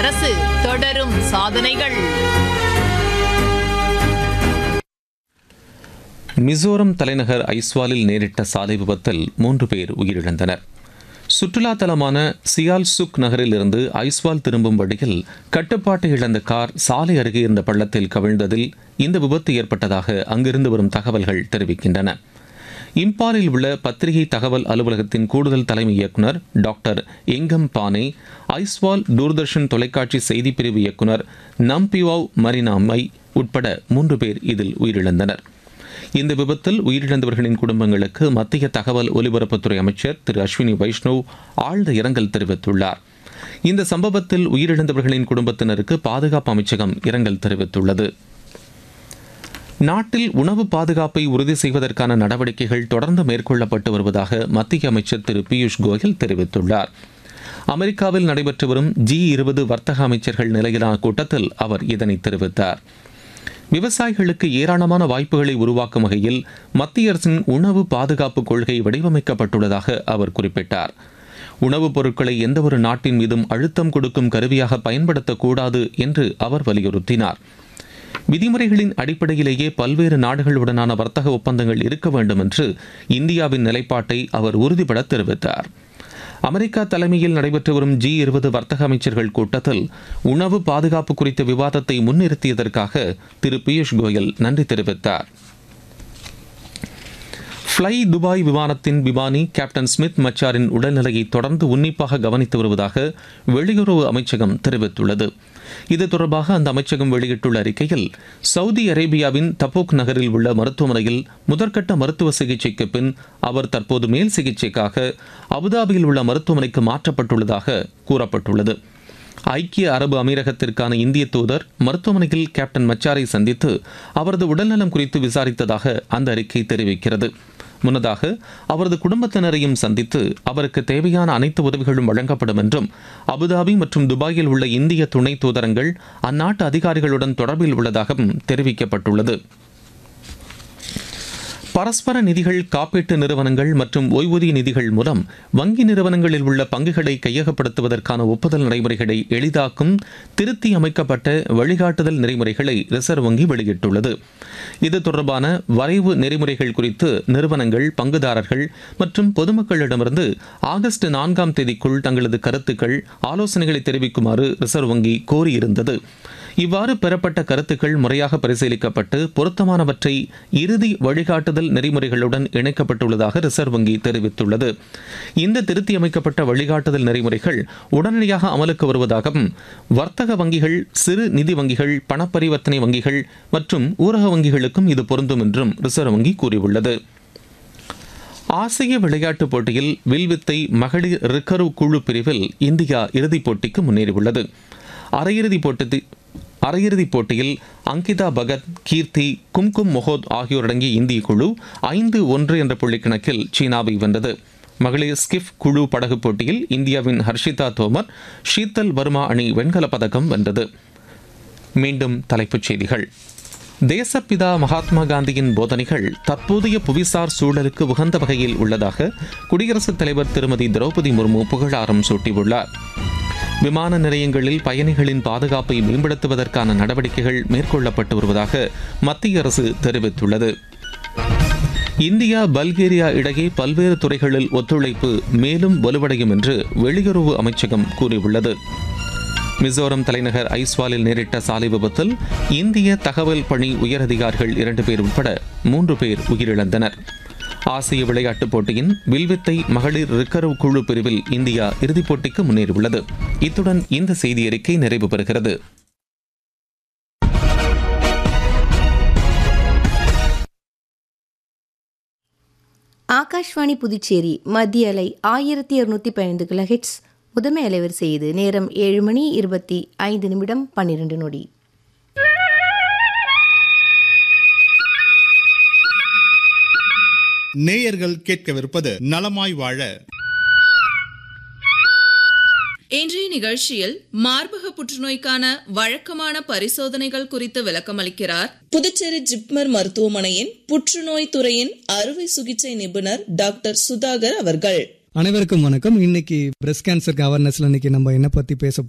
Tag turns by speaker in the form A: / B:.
A: அரசு தொடரும் சாதனைகள்
B: மிசோரம் தலைநகர் ஐஸ்வாலில் நேரிட்ட சாலை விபத்தில் மூன்று பேர் உயிரிழந்தனர் சுற்றுலா தலமான சியால் சுக் நகரில் இருந்து ஐஸ்வால் திரும்பும் வழியில் கட்டுப்பாட்டை இழந்த கார் சாலை அருகே இருந்த பள்ளத்தில் கவிழ்ந்ததில் இந்த விபத்து ஏற்பட்டதாக அங்கிருந்து வரும் தகவல்கள் தெரிவிக்கின்றன இம்பாலில் உள்ள பத்திரிகை தகவல் அலுவலகத்தின் கூடுதல் தலைமை இயக்குனர் டாக்டர் எங்கம் பானே ஐஸ்வால் தூர்தர்ஷன் தொலைக்காட்சி செய்திப்பிரிவு இயக்குனர் நம்பிவாவ் மரினாமை உட்பட மூன்று பேர் இதில் உயிரிழந்தனர் இந்த விபத்தில் உயிரிழந்தவர்களின் குடும்பங்களுக்கு மத்திய தகவல் ஒலிபரப்புத்துறை அமைச்சர் திரு அஸ்வினி வைஷ்ணவ் ஆழ்ந்த இரங்கல் தெரிவித்துள்ளார் இந்த சம்பவத்தில் உயிரிழந்தவர்களின் குடும்பத்தினருக்கு பாதுகாப்பு அமைச்சகம் இரங்கல் தெரிவித்துள்ளது நாட்டில் உணவு பாதுகாப்பை உறுதி செய்வதற்கான நடவடிக்கைகள் தொடர்ந்து மேற்கொள்ளப்பட்டு வருவதாக மத்திய அமைச்சர் திரு பியூஷ் கோயல் தெரிவித்துள்ளார் அமெரிக்காவில் நடைபெற்று வரும் ஜி இருபது வர்த்தக அமைச்சர்கள் நிலையிலான கூட்டத்தில் அவர் இதனை தெரிவித்தார் விவசாயிகளுக்கு ஏராளமான வாய்ப்புகளை உருவாக்கும் வகையில் மத்திய அரசின் உணவு பாதுகாப்பு கொள்கை வடிவமைக்கப்பட்டுள்ளதாக அவர் குறிப்பிட்டார் உணவுப் பொருட்களை எந்தவொரு நாட்டின் மீதும் அழுத்தம் கொடுக்கும் கருவியாக பயன்படுத்தக்கூடாது என்று அவர் வலியுறுத்தினார் விதிமுறைகளின் அடிப்படையிலேயே பல்வேறு நாடுகளுடனான வர்த்தக ஒப்பந்தங்கள் இருக்க வேண்டும் என்று இந்தியாவின் நிலைப்பாட்டை அவர் உறுதிபட தெரிவித்தார் அமெரிக்கா தலைமையில் நடைபெற்று வரும் ஜி இருபது வர்த்தக அமைச்சர்கள் கூட்டத்தில் உணவு பாதுகாப்பு குறித்த விவாதத்தை முன்னிறுத்தியதற்காக திரு பியூஷ் கோயல் நன்றி தெரிவித்தார் ஃப்ளை துபாய் விமானத்தின் விமானி கேப்டன் ஸ்மித் மச்சாரின் உடல்நிலையை தொடர்ந்து உன்னிப்பாக கவனித்து வருவதாக வெளியுறவு அமைச்சகம் தெரிவித்துள்ளது இது தொடர்பாக அந்த அமைச்சகம் வெளியிட்டுள்ள அறிக்கையில் சவுதி அரேபியாவின் தபோக் நகரில் உள்ள மருத்துவமனையில் முதற்கட்ட மருத்துவ சிகிச்சைக்கு பின் அவர் தற்போது மேல் சிகிச்சைக்காக அபுதாபியில் உள்ள மருத்துவமனைக்கு மாற்றப்பட்டுள்ளதாக கூறப்பட்டுள்ளது ஐக்கிய அரபு அமீரகத்திற்கான இந்திய தூதர் மருத்துவமனையில் கேப்டன் மச்சாரை சந்தித்து அவரது உடல்நலம் குறித்து விசாரித்ததாக அந்த அறிக்கை தெரிவிக்கிறது முன்னதாக அவரது குடும்பத்தினரையும் சந்தித்து அவருக்கு தேவையான அனைத்து உதவிகளும் வழங்கப்படும் என்றும் அபுதாபி மற்றும் துபாயில் உள்ள இந்திய துணை தூதரங்கள் அந்நாட்டு அதிகாரிகளுடன் தொடர்பில் உள்ளதாகவும் தெரிவிக்கப்பட்டுள்ளது பரஸ்பர நிதிகள் காப்பீட்டு நிறுவனங்கள் மற்றும் ஓய்வூதிய நிதிகள் மூலம் வங்கி நிறுவனங்களில் உள்ள பங்குகளை கையகப்படுத்துவதற்கான ஒப்புதல் நடைமுறைகளை எளிதாக்கும் திருத்தி அமைக்கப்பட்ட வழிகாட்டுதல் நெறிமுறைகளை ரிசர்வ் வங்கி வெளியிட்டுள்ளது இது தொடர்பான வரைவு நெறிமுறைகள் குறித்து நிறுவனங்கள் பங்குதாரர்கள் மற்றும் பொதுமக்களிடமிருந்து ஆகஸ்ட் நான்காம் தேதிக்குள் தங்களது கருத்துக்கள் ஆலோசனைகளை தெரிவிக்குமாறு ரிசர்வ் வங்கி கோரியிருந்தது இவ்வாறு பெறப்பட்ட கருத்துக்கள் முறையாக பரிசீலிக்கப்பட்டு பொருத்தமானவற்றை இறுதி வழிகாட்டுதல் நெறிமுறைகளுடன் இணைக்கப்பட்டுள்ளதாக ரிசர்வ் வங்கி தெரிவித்துள்ளது இந்த திருத்தி அமைக்கப்பட்ட வழிகாட்டுதல் நெறிமுறைகள் உடனடியாக அமலுக்கு வருவதாகவும் வர்த்தக வங்கிகள் சிறு நிதி வங்கிகள் பணப்பரிவர்த்தனை வங்கிகள் மற்றும் ஊரக வங்கிகளுக்கும் இது பொருந்தும் என்றும் ரிசர்வ் வங்கி கூறியுள்ளது ஆசிய விளையாட்டுப் போட்டியில் வில்வித்தை மகளிர் ரிக்கர்வ் குழு பிரிவில் இந்தியா இறுதிப் போட்டிக்கு முன்னேறியுள்ளது அரையிறுதிப் போட்டி அரையிறுதிப் போட்டியில் அங்கிதா பகத் கீர்த்தி கும்கும் மொஹோத் ஆகியோரடங்கிய இந்திய குழு ஐந்து ஒன்று என்ற புள்ளிக்கணக்கில் சீனாவை வென்றது மகளிர் ஸ்கிஃப் குழு படகு போட்டியில் இந்தியாவின் ஹர்ஷிதா தோமர் ஷீத்தல் வர்மா அணி வெண்கலப் பதக்கம் வென்றது மீண்டும் தலைப்புச் செய்திகள் தேசப்பிதா மகாத்மா காந்தியின் போதனைகள் தற்போதைய புவிசார் சூழலுக்கு உகந்த வகையில் உள்ளதாக குடியரசுத் தலைவர் திருமதி திரௌபதி முர்மு புகழாரம் சூட்டியுள்ளார் விமான நிலையங்களில் பயணிகளின் பாதுகாப்பை மேம்படுத்துவதற்கான நடவடிக்கைகள் மேற்கொள்ளப்பட்டு வருவதாக மத்திய அரசு தெரிவித்துள்ளது இந்தியா பல்கேரியா இடையே பல்வேறு துறைகளில் ஒத்துழைப்பு மேலும் வலுவடையும் என்று வெளியுறவு அமைச்சகம் கூறியுள்ளது மிசோரம் தலைநகர் ஐஸ்வாலில் நேரிட்ட சாலை விபத்தில் இந்திய தகவல் பணி உயரதிகாரிகள் இரண்டு பேர் உட்பட மூன்று பேர் உயிரிழந்தனர் ஆசிய விளையாட்டுப் போட்டியின் வில்வித்தை மகளிர் ரிக்கர்வ் குழு பிரிவில் இந்தியா இறுதிப் போட்டிக்கு முன்னேறியுள்ளது இத்துடன் இந்த செய்தி அறிக்கை நிறைவு பெறுகிறது
C: ஆகாஷ்வாணி புதுச்சேரி மத்திய அலை ஆயிரத்தி இருநூத்தி பதினைந்து கிலோஹெட்ஸ் முதன்மை அலைவரிசை இது நேரம் ஏழு மணி இருபத்தி ஐந்து நிமிடம் பன்னிரண்டு நொடி
D: நேயர்கள் கேட்கவிருப்பது நலமாய் வாழ
E: இன்றைய நிகழ்ச்சியில் மார்பக புற்றுநோய்க்கான வழக்கமான பரிசோதனைகள் குறித்து விளக்கமளிக்கிறார் புதுச்சேரி ஜிப்மர் மருத்துவமனையின் புற்றுநோய் துறையின் அறுவை சிகிச்சை நிபுணர் டாக்டர் சுதாகர் அவர்கள்
F: அனைவருக்கும் வணக்கம் இன்னைக்கு பிரஸ்ட் கேன்சருக்கு அவேர்னஸ்ல இன்னைக்கு நம்ம என்ன பத்தி பேச